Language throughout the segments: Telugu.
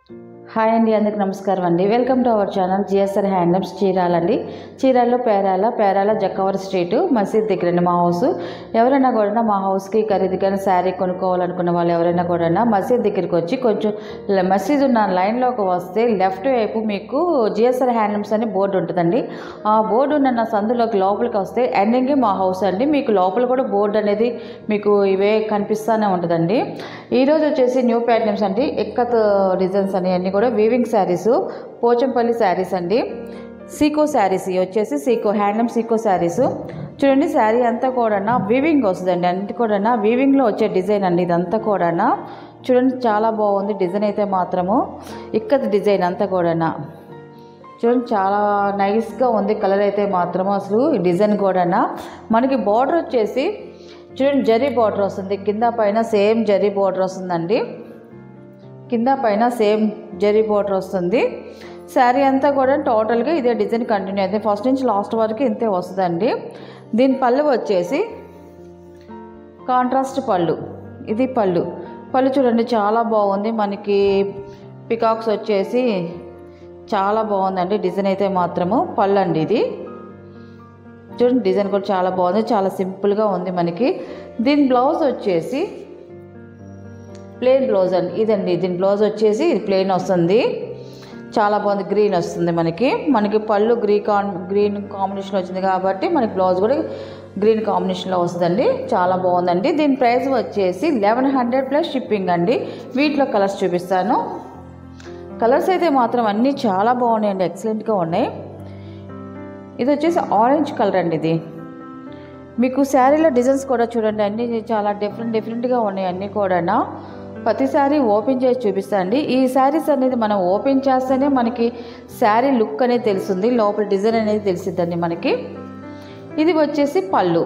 హాయ్ అండి అందరికి నమస్కారం అండి welcome to our channel GSR handlooms చీరాలండి చీరాల్లో పేరాల పేరాల జక్కవర్ స్ట్రీట్ మసీద్ దగ్గర అండి మా హౌస్ ఎవరైనా కూడా మా హౌస్కి ఖరీదుకైన శారీ కొనుక్కోవాలనుకున్న వాళ్ళు ఎవరైనా కూడా మసీద్ దగ్గరికి వచ్చి కొంచెం ల- మసీద్ ఉన్న లైన్లోకి వస్తే లెఫ్ట్ వైపు మీకు జిఎస్ఆర్ హ్యాండ్లూమ్స్ అని బోర్డు ఉంటుందండి ఆ బోర్డు ఉన్న నా సందులోకి లోపలికి వస్తే ఎండింగే మా హౌస్ అండి మీకు లోపల కూడా బోర్డు అనేది మీకు ఇవే కనిపిస్తూనే ఉంటుందండి ఈరోజు వచ్చేసి న్యూ ప్యాటర్న్స్ అండి ఎక్కత్ డిజైన్స్ అని అన్నీ కూడా వీవింగ్ శారీస్ పోచంపల్లి శారీస్ అండి సీకో శారీస్ ఇవి వచ్చేసి సీకో హ్యాండ్లూమ్ సీకో శారీస్ చూడండి శారీ అంతా కూడా వీవింగ్ వస్తుందండి అన్నిటి కూడా వీవింగ్లో వచ్చే డిజైన్ అండి ఇదంతా కూడా చూడండి చాలా బాగుంది డిజైన్ అయితే మాత్రము ఇక్కత్ డిజైన్ అంతా కూడా చూడండి చాలా నైస్గా ఉంది కలర్ అయితే మాత్రం అసలు ఈ డిజైన్ కూడా మనకి బార్డర్ వచ్చేసి చూడండి జరీ బార్డర్ వస్తుంది కింద పైన సేమ్ జరీ బార్డర్ వస్తుందండి కింద పైన సేమ్ జరీ బార్డర్ వస్తుంది శారీ అంతా కూడా టోటల్గా ఇదే డిజైన్ కంటిన్యూ అయితే ఫస్ట్ నుంచి లాస్ట్ వరకు ఇంతే వస్తుందండి దీని పళ్ళు వచ్చేసి కాంట్రాస్ట్ పళ్ళు ఇది పళ్ళు పళ్ళు చూడండి చాలా బాగుంది మనకి పికాక్స్ వచ్చేసి చాలా బాగుందండి డిజైన్ అయితే మాత్రము పళ్ళు అండి ఇది చూడండి డిజైన్ కూడా చాలా బాగుంది చాలా సింపుల్గా ఉంది మనకి దీని బ్లౌజ్ వచ్చేసి ప్లెయిన్ బ్లౌజ్ అండి ఇదండి దీని బ్లౌజ్ వచ్చేసి ఇది ప్లెయిన్ వస్తుంది చాలా బాగుంది గ్రీన్ వస్తుంది మనకి మనకి పళ్ళు గ్రీ కాన్ గ్రీన్ కాంబినేషన్ వచ్చింది కాబట్టి మనకి బ్లౌజ్ కూడా గ్రీన్ కాంబినేషన్లో వస్తుందండి చాలా బాగుందండి దీని ప్రైస్ వచ్చేసి లెవెన్ హండ్రెడ్ ప్లస్ షిప్పింగ్ అండి వీటిలో కలర్స్ చూపిస్తాను కలర్స్ అయితే మాత్రం అన్నీ చాలా బాగున్నాయండి ఎక్సలెంట్గా ఉన్నాయి ఇది వచ్చేసి ఆరెంజ్ కలర్ అండి ఇది మీకు శారీలో డిజైన్స్ కూడా చూడండి అన్నీ చాలా డిఫరెంట్ డిఫరెంట్గా ఉన్నాయి అన్నీ కూడా ప్రతి శారీ ఓపెన్ చేసి చూపిస్తాండి ఈ శారీస్ అనేది మనం ఓపెన్ చేస్తేనే మనకి శారీ లుక్ అనేది తెలుస్తుంది లోపల డిజైన్ అనేది తెలిసిద్దండి మనకి ఇది వచ్చేసి పళ్ళు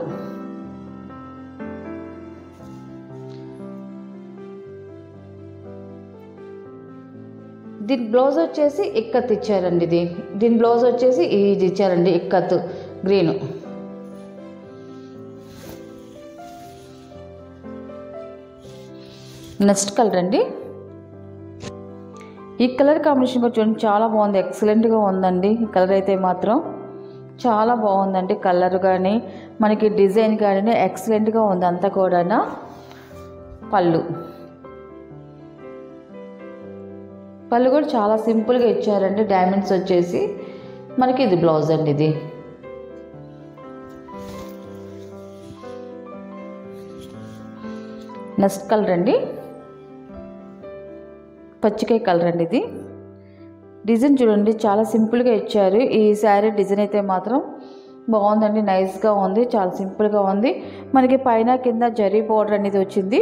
దీని బ్లౌజ్ వచ్చేసి ఇక్కత్ ఇచ్చారండి ఇది దీని బ్లౌజ్ వచ్చేసి ఇది ఇచ్చారండి ఇక్కత్ గ్రీన్ నెక్స్ట్ కలర్ అండి ఈ కలర్ కాంబినేషన్ కూడా చూడండి చాలా బాగుంది ఎక్సలెంట్గా ఉందండి ఈ కలర్ అయితే మాత్రం చాలా బాగుందండి కలర్ కానీ మనకి డిజైన్ కానీ ఎక్సలెంట్గా ఉంది అంతా కూడా పళ్ళు పళ్ళు కూడా చాలా సింపుల్గా ఇచ్చారండి డైమండ్స్ వచ్చేసి మనకి ఇది బ్లౌజ్ అండి ఇది నెక్స్ట్ కలర్ అండి పచ్చికాయ కలర్ అండి ఇది డిజైన్ చూడండి చాలా సింపుల్గా ఇచ్చారు ఈ శారీ డిజైన్ అయితే మాత్రం బాగుందండి నైస్గా ఉంది చాలా సింపుల్గా ఉంది మనకి పైన కింద జరీ బోర్డర్ అనేది వచ్చింది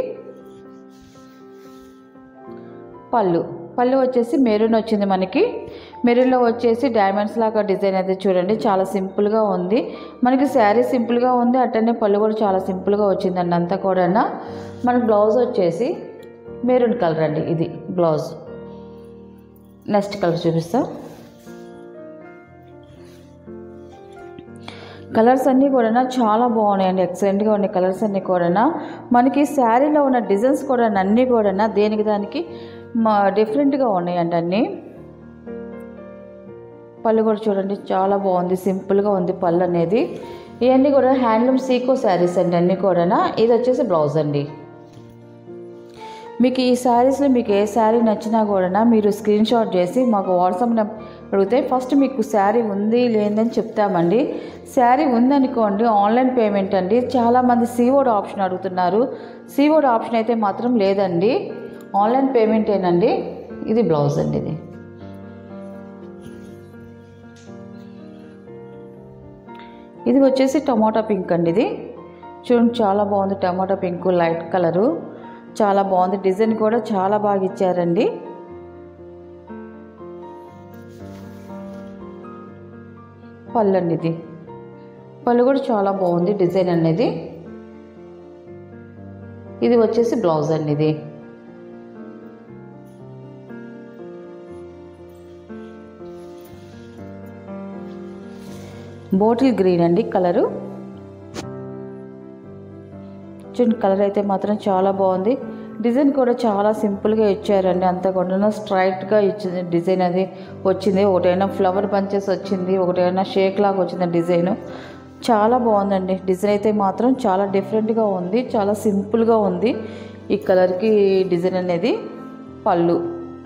పళ్ళు పళ్ళు వచ్చేసి మెరూన్ వచ్చింది మనకి మెరూన్లో వచ్చేసి డైమండ్స్ లాగా డిజైన్ అయితే చూడండి చాలా సింపుల్గా ఉంది మనకి శారీ సింపుల్గా ఉంది అట్టనే పళ్ళు కూడా చాలా సింపుల్గా వచ్చిందండి అంతా కూడా మన బ్లౌజ్ వచ్చేసి మెరూన్ కలర్ అండి ఇది బ్లౌజ్ నెక్స్ట్ కలర్ చూపిస్తా కలర్స్ అన్నీ కూడా చాలా బాగున్నాయండి ఎక్సలెంట్గా ఉన్నాయి కలర్స్ అన్నీ కూడా మనకి శారీలో ఉన్న డిజైన్స్ కూడా అన్నీ కూడా దేనికి దానికి మా డిఫరెంట్గా ఉన్నాయండి అన్నీ పళ్ళు కూడా చూడండి చాలా బాగుంది సింపుల్గా ఉంది పళ్ళు అనేది ఇవన్నీ కూడా హ్యాండ్లూమ్ సీకో శారీస్ అండి అన్నీ కూడా ఇది వచ్చేసి బ్లౌజ్ అండి మీకు ఈ శారీస్లో మీకు ఏ శారీ నచ్చినా కూడా మీరు స్క్రీన్ షాట్ చేసి మాకు వాట్సాప్ నెంబర్ అడిగితే ఫస్ట్ మీకు శారీ ఉంది లేదని చెప్తామండి శారీ ఉందనుకోండి ఆన్లైన్ పేమెంట్ అండి చాలామంది సీఓడ్ ఆప్షన్ అడుగుతున్నారు సీఓడ్ ఆప్షన్ అయితే మాత్రం లేదండి ఆన్లైన్ పేమెంటేనండి ఇది బ్లౌజ్ అండి ఇది ఇది వచ్చేసి టమాటా పింక్ అండి ఇది చూడండి చాలా బాగుంది టమాటా పింక్ లైట్ కలరు చాలా బాగుంది డిజైన్ కూడా చాలా బాగా ఇచ్చారండి పళ్ళు అండి ఇది పళ్ళు కూడా చాలా బాగుంది డిజైన్ అనేది ఇది వచ్చేసి బ్లౌజ్ అండి ఇది బోటిల్ గ్రీన్ అండి కలరు చూడండి కలర్ అయితే మాత్రం చాలా బాగుంది డిజైన్ కూడా చాలా సింపుల్గా ఇచ్చారండి అంతా కూడా స్ట్రైట్గా ఇచ్చింది డిజైన్ అది వచ్చింది ఒకటైనా ఫ్లవర్ బంచెస్ వచ్చింది ఒకటైనా షేక్ లాగా వచ్చింది డిజైన్ చాలా బాగుందండి డిజైన్ అయితే మాత్రం చాలా డిఫరెంట్గా ఉంది చాలా సింపుల్గా ఉంది ఈ కలర్కి డిజైన్ అనేది పళ్ళు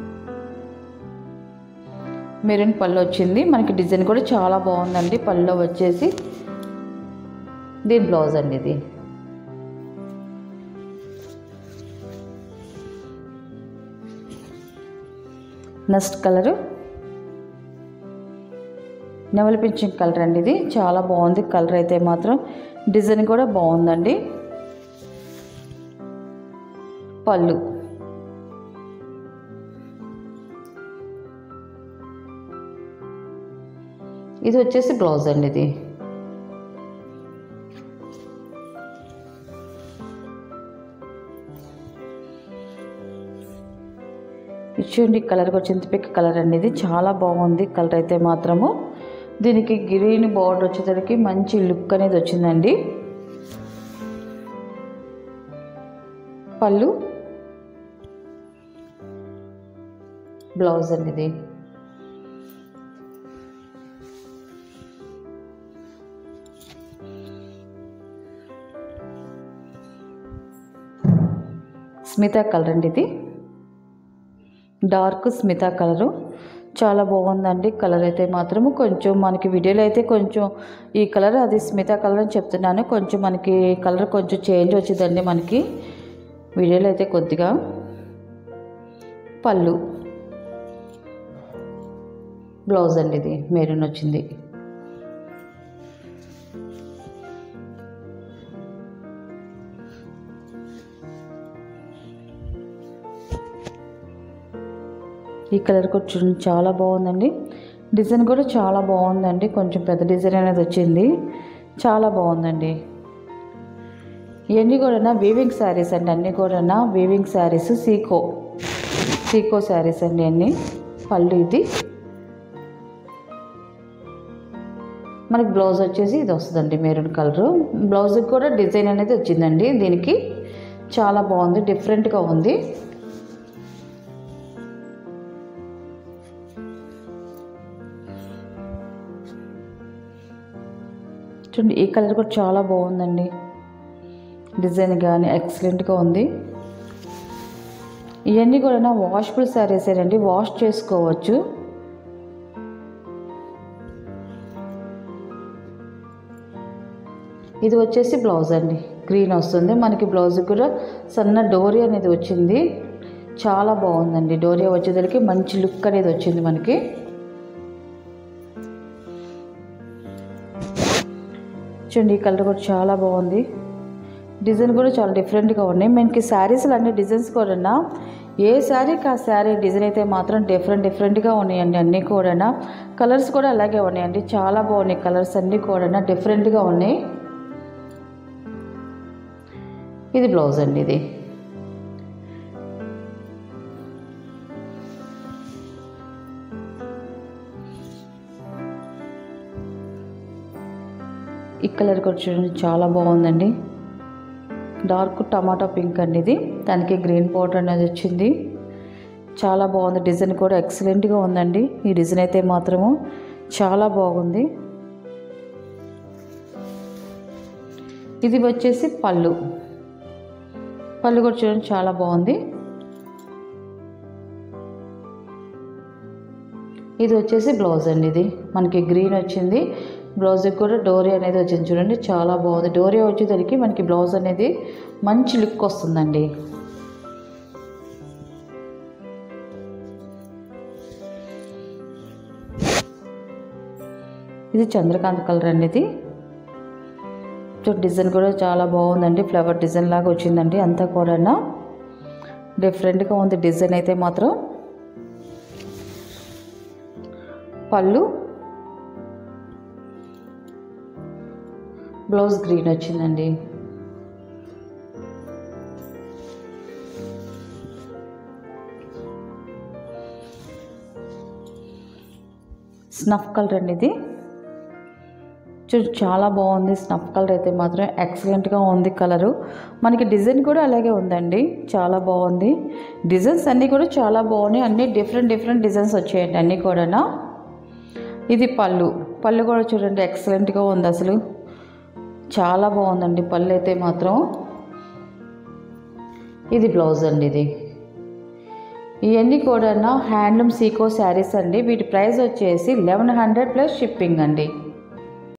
మెరూన్ పళ్ళు వచ్చింది మనకి డిజైన్ కూడా చాలా బాగుందండి పళ్ళు వచ్చేసి దీని బ్లౌజ్ అండి ఇది నెక్స్ట్ కలరు నెవల్ పింఛింగ్ కలర్ అండి ఇది చాలా బాగుంది కలర్ అయితే మాత్రం డిజైన్ కూడా బాగుందండి పళ్ళు ఇది వచ్చేసి బ్లౌజ్ అండి ఇది ఇచ్చేయండి కలర్ వచ్చింది పిక్ కలర్ అండి ఇది చాలా బాగుంది కలర్ అయితే మాత్రము దీనికి గ్రీన్ బార్డర్ వచ్చేసరికి మంచి లుక్ అనేది వచ్చిందండి పళ్ళు బ్లౌజ్ అండి ఇది స్మిత కలర్ అండి ఇది డార్క్ స్మిత కలరు చాలా బాగుందండి కలర్ అయితే మాత్రము కొంచెం మనకి వీడియోలో అయితే కొంచెం ఈ కలర్ అది స్మిత కలర్ అని చెప్తున్నాను కొంచెం మనకి కలర్ కొంచెం చేంజ్ వచ్చిందండి మనకి వీడియోలో అయితే కొద్దిగా పళ్ళు బ్లౌజ్ అండి ఇది మెరూన్ వచ్చింది ఈ కలర్ కూడా చూడండి చాలా బాగుందండి డిజైన్ కూడా చాలా బాగుందండి కొంచెం పెద్ద డిజైన్ అనేది వచ్చింది చాలా బాగుందండి ఇవన్నీ కూడా వీవింగ్ శారీస్ అండి అన్నీ కూడా వీవింగ్ శారీస్ సీకో సీకో శారీస్ అండి అన్నీ పళ్ళు ఇది మనకి బ్లౌజ్ వచ్చేసి ఇది వస్తుందండి మెరూన్ కలరు బ్లౌజ్కి కూడా డిజైన్ అనేది వచ్చిందండి దీనికి చాలా బాగుంది డిఫరెంట్గా ఉంది చూడండి ఈ కలర్ కూడా చాలా బాగుందండి డిజైన్ కానీ ఎక్సలెంట్గా ఉంది ఇవన్నీ కూడా వాషబుల్ శారీస్ అండి వాష్ చేసుకోవచ్చు ఇది వచ్చేసి బ్లౌజ్ అండి గ్రీన్ వస్తుంది మనకి బ్లౌజ్ కూడా సన్న డోరీ అనేది వచ్చింది చాలా బాగుందండి డోరియా వచ్చేసరికి మంచి లుక్ అనేది వచ్చింది మనకి చూడండి ఈ కలర్ కూడా చాలా బాగుంది డిజైన్ కూడా చాలా డిఫరెంట్గా ఉన్నాయి మనకి శారీస్లో అన్ని డిజైన్స్ కూడా ఏ శారీకి ఆ శారీ డిజైన్ అయితే మాత్రం డిఫరెంట్ డిఫరెంట్గా ఉన్నాయండి అన్నీ కూడా కలర్స్ కూడా అలాగే ఉన్నాయండి చాలా బాగున్నాయి కలర్స్ అన్నీ కూడా డిఫరెంట్గా ఉన్నాయి ఇది బ్లౌజ్ అండి ఇది ఈ కలర్ కూడా చూడండి చాలా బాగుందండి డార్క్ టమాటా పింక్ అండి ఇది దానికి గ్రీన్ పౌడర్ అనేది వచ్చింది చాలా బాగుంది డిజైన్ కూడా ఎక్సలెంట్గా ఉందండి ఈ డిజైన్ అయితే మాత్రము చాలా బాగుంది ఇది వచ్చేసి పళ్ళు పళ్ళు కూడా చూడండి చాలా బాగుంది ఇది వచ్చేసి బ్లౌజ్ అండి ఇది మనకి గ్రీన్ వచ్చింది బ్లౌజ్కి కూడా డోరీ అనేది వచ్చింది చూడండి చాలా బాగుంది డోరీ వచ్చేసరికి మనకి బ్లౌజ్ అనేది మంచి లుక్ వస్తుందండి ఇది చంద్రకాంత్ కలర్ అండి ఇది సో డిజైన్ కూడా చాలా బాగుందండి ఫ్లవర్ డిజైన్ లాగా వచ్చిందండి అంతా కూడా డిఫరెంట్గా ఉంది డిజైన్ అయితే మాత్రం పళ్ళు బ్లౌజ్ గ్రీన్ వచ్చిందండి స్నఫ్ కలర్ అండి ఇది చూ చాలా బాగుంది స్నఫ్ కలర్ అయితే మాత్రం ఎక్సలెంట్గా ఉంది కలరు మనకి డిజైన్ కూడా అలాగే ఉందండి చాలా బాగుంది డిజైన్స్ అన్నీ కూడా చాలా బాగున్నాయి అన్నీ డిఫరెంట్ డిఫరెంట్ డిజైన్స్ వచ్చాయండి అన్నీ కూడా ఇది పళ్ళు పళ్ళు కూడా చూడండి ఎక్సలెంట్గా ఉంది అసలు చాలా బాగుందండి పళ్ళు అయితే మాత్రం ఇది బ్లౌజ్ అండి ఇది ఇవన్నీ కూడా హ్యాండ్లూమ్ సీకో శారీస్ అండి వీటి ప్రైస్ వచ్చేసి లెవెన్ హండ్రెడ్ ప్లస్ షిప్పింగ్ అండి